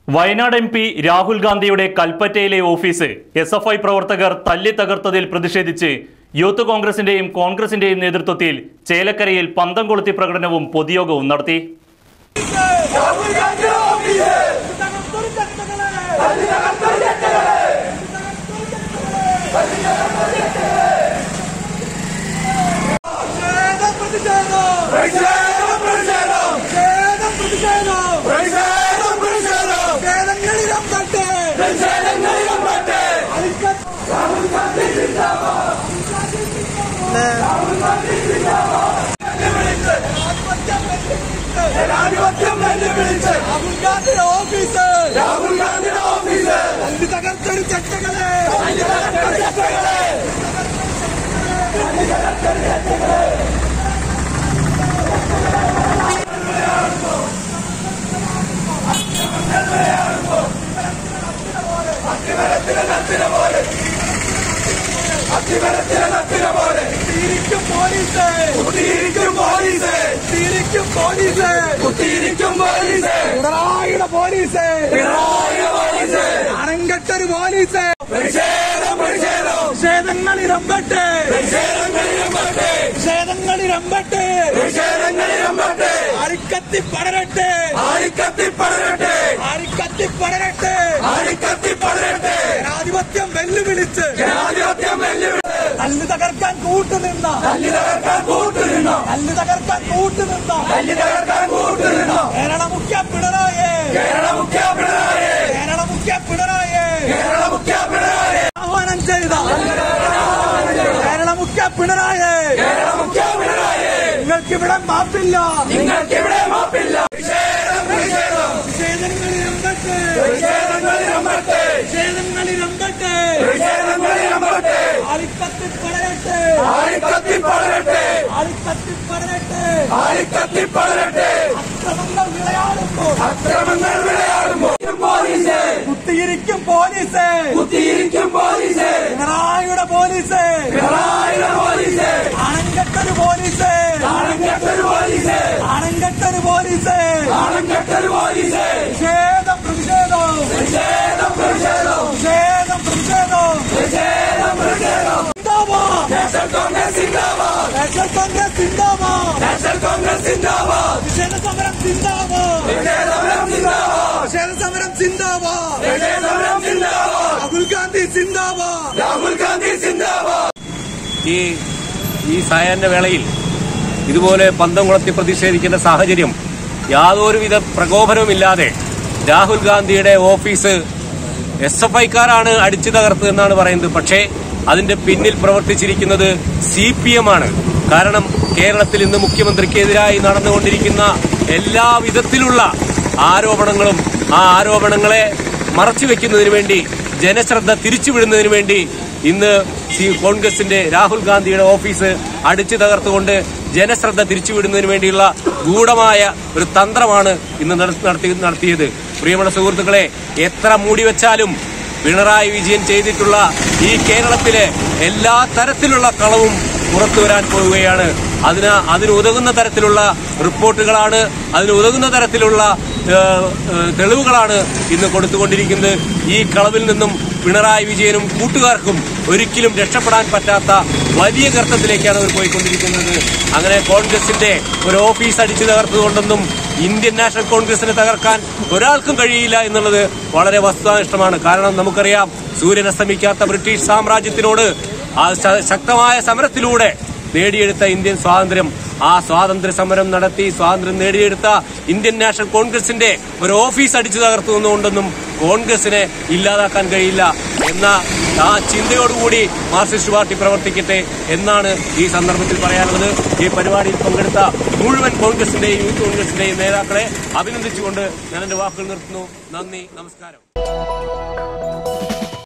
Wayanad M P Rahul ഗാന്ധിയുടെ കൽപ്പറ്റയിലെ office S F I പ്രവർത്തകർ തല്ലി തകർത്തതിൽ പ്രതിഷേധിച്ച് യൂത്ത് കോൺഗ്രസിന്റെയും കോൺഗ്രസിന്റെയും നേതൃത്വത്തിൽ ചേലക്കരയിൽ പന്തം കൊളുത്തി പ്രകടനവും പൊതുയോഗവും നടത്തി ഓഫീസ് തല്ലി തകർത്തൊരു ചട്ടകളെ കുത്തിയിരിക്കും പോലീസ് കുത്തിയിരിക്കും പോലീസ് കുത്തിയിരിക്കും പോലീസ് കുത്തിയിരിക്കും പോലീസ് പിണറായിയുടെ പോലീസ് പിണറായിയുടെ പോലീസ് അണങ്കെട്ടൊരു പോലീസ് നിഷേധങ്ങളിരമ്പട്ടെ നിഷേധങ്ങളിരമ്പട്ടെ നിഷേധങ്ങളിരമ്പട്ടെ ആരിക്കത്തി പടരട്ടെ ആരിക്കത്തി പടരട്ടെ ആരിക്കത്തി പടരട്ടെ ആരിക്കത്തി പടരട്ടെ ജനാധിപത്യം വെല്ലുവിളിച്ച് ജനാധിപത്യം വെല്ലുവിളിച്ച് തല്ലു തകർക്കാൻ കൂട്ടുനിന്ന തല്ലു തകർക്കാൻ കൂട്ടുനിന്ന തല്ലു തകർക്കാൻ കൂട്ടുനിന്ന തല്ലു തകർക്കാൻ കൂട്ടുനിന്ന കേരള മുഖ്യ പിണറായി കേരള മുഖ്യ പിണറായി കേരള മുഖ്യ പിണറായി കേരള മുഖ്യ പിണറായി ആഹ്വാനം ചെയ്ത കേരള മുഖ്യ പിണറായി കേരള മുഖ്യ പിണറായി നിങ്ങൾക്കിവിടെ മാപ്പില്ല നിങ്ങൾക്കിവിടെ മാപ്പില്ല നിഷേധങ്ങളിരമ്പട്ടെ നിഷേധങ്ങളിരമ്പട്ടെ നിഷേധങ്ങളിരമ്പട്ടെ നിഷേധങ്ങളിരമ്പട്ടെ ആളിക്കത്തി പടരട്ടെ ആളിക്കത്തി പടരട്ടെ ആളിക്കത്തി പടരട്ടെ ആളിക്കത്തി പടരട്ടെ അക്രമങ്ങൾ വിളയാടുമ്പോൾ അക്രമങ്ങൾ വിളയാടുമ്പോൾ പോലീസ് കുത്തിയിരിക്കും പോലീസ് കുത്തിയിരിക്കും പോലീസ് പിണറായിയുടെ പോലീസ് പിണറായിയുടെ പോലീസ് ആണങ്കെട്ടൊരു പോലീസ് ആണങ്കെട്ടൊരു പോലീസ് ആണങ്കെട്ടൊരു പോലീസ് ആണങ്കെട്ടൊരു പോലീസ് നിഷേധം പ്രതിഷേധം നിഷേധം പ്രതിഷേധം നിഷേധം പ്രതിഷേധം നിഷേധം പ്രതിഷേധം സിന്ദാബാദ് നാഷണൽ കോൺഗ്രസ് സിന്ദാബാദ് നാഷണൽ കോൺഗ്രസ് സിന്ദാബാദ് നാഷണൽ കോൺഗ്രസ് സിന്ദാബാദ് നിഷേധ സമരം സിന്ദാബാദ് നിഷേധ സമരം സിന്ദാബാദ് നിഷേധ സമരം സിന്ദാബാദ് നിഷേധ സമരം സിന്ദാബാദ് രാഹുൽ ഗാന്ധി സിന്ദാബാദ് രാഹുൽ ഗാന്ധി സിന്ദാബാദ് ഈ ഈ സായാഹ്ന വേളയിൽ ഇതുപോലെ പന്തം കുളത്തി പ്രതിഷേധിക്കേണ്ട സാഹചര്യം യാതൊരുവിധ പ്രകോപനവുമില്ലാതെ രാഹുൽ ഗാന്ധിയുടെ ഓഫീസ് എസ് എഫ് ഐക്കാരാണ് അടിച്ചു തകർത്തത് എന്നാണ് പറയുന്നത് പക്ഷേ അതിന്റെ പിന്നിൽ പ്രവർത്തിച്ചിരിക്കുന്നത് സി പി എം ആണ് കാരണം കേരളത്തിൽ ഇന്ന് മുഖ്യമന്ത്രിക്കെതിരായി നടന്നുകൊണ്ടിരിക്കുന്ന എല്ലാ വിധത്തിലുള്ള ആരോപണങ്ങളും ആ ആരോപണങ്ങളെ മറച്ചുവെക്കുന്നതിന് വേണ്ടി ജനശ്രദ്ധ തിരിച്ചുവിടുന്നതിന് വേണ്ടി ഇന്ന് സി കോൺഗ്രസിന്റെ രാഹുൽ ഗാന്ധിയുടെ ഓഫീസ് അടിച്ചു തകർത്തുകൊണ്ട് ജനശ്രദ്ധ തിരിച്ചുവിടുന്നതിന് വേണ്ടിയുള്ള ഗൂഢമായ ഒരു തന്ത്രമാണ് ഇന്ന് നട- നടത്തി നടത്തിയത് പ്രിയമുള്ള സുഹൃത്തുക്കളെ എത്ര മൂടിവെച്ചാലും പിണറായി വിജയൻ ചെയ്തിട്ടുള്ള ഈ കേരളത്തിലെ എല്ലാ തരത്തിലുള്ള കളവും പുറത്തു വരാൻ പോവുകയാണ് അതിന് അതിന് ഉതകുന്ന തരത്തിലുള്ള റിപ്പോർട്ടുകളാണ് അതിന് ഉതകുന്ന തരത്തിലുള്ള ഏഹ്, ഏഹ്, തെളിവുകളാണ് ഇന്ന് കൊടുത്തുകൊണ്ടിരിക്കുന്നത് ഈ കളവിൽ നിന്നും പിണറായി വിജയനും കൂട്ടുകാർക്കും ഒരിക്കലും രക്ഷപ്പെടാൻ പറ്റാത്ത വലിയ ഗർത്തത്തിലേക്കാണ് അവർ പോയിക്കൊണ്ടിരിക്കുന്നത് അങ്ങനെ കോൺഗ്രസിന്റെ ഒരു ഓഫീസ് അടിച്ചു തകർത്തുകൊണ്ടൊന്നും ഇന്ത്യൻ നാഷണൽ കോൺഗ്രസിനെ തകർക്കാൻ ഒരാൾക്കും കഴിയില്ല എന്നുള്ളത് വളരെ വസ്തുതാനിഷ്ഠമാണ് കാരണം നമുക്കറിയാം സൂര്യൻ അസ്തമിക്കാത്ത ബ്രിട്ടീഷ് സാമ്രാജ്യത്തിനോട് ആ ശ- ശക്തമായ സമരത്തിലൂടെ നേടിയെടുത്ത ഇന്ത്യൻ സ്വാതന്ത്ര്യം ആ സ്വാതന്ത്ര്യ സമരം നടത്തി സ്വാതന്ത്ര്യം നേടിയെടുത്ത ഇന്ത്യൻ നാഷണൽ കോൺഗ്രസിന്റെ ഒരു ഓഫീസ് അടിച്ചു തകർത്തു നിന്നുകൊണ്ടൊന്നും കോൺഗ്രസിനെ ഇല്ലാതാക്കാൻ കഴിയില്ല എന്ന ആ ചിന്തയോടുകൂടി മാർക്സിസ്റ്റ് പാർട്ടി പ്രവർത്തിക്കട്ടെ എന്നാണ് ഈ സന്ദർഭത്തിൽ പറയാനുള്ളത് ഈ പരിപാടിയിൽ പങ്കെടുത്ത മുഴുവൻ കോൺഗ്രസിന്റെയും യൂത്ത് കോൺഗ്രസിന്റെയും നേതാക്കളെ അഭിനന്ദിച്ചുകൊണ്ട് ഞാൻ എന്റെ വാക്കുകൾ നിർത്തുന്നു നന്ദി നമസ്കാരം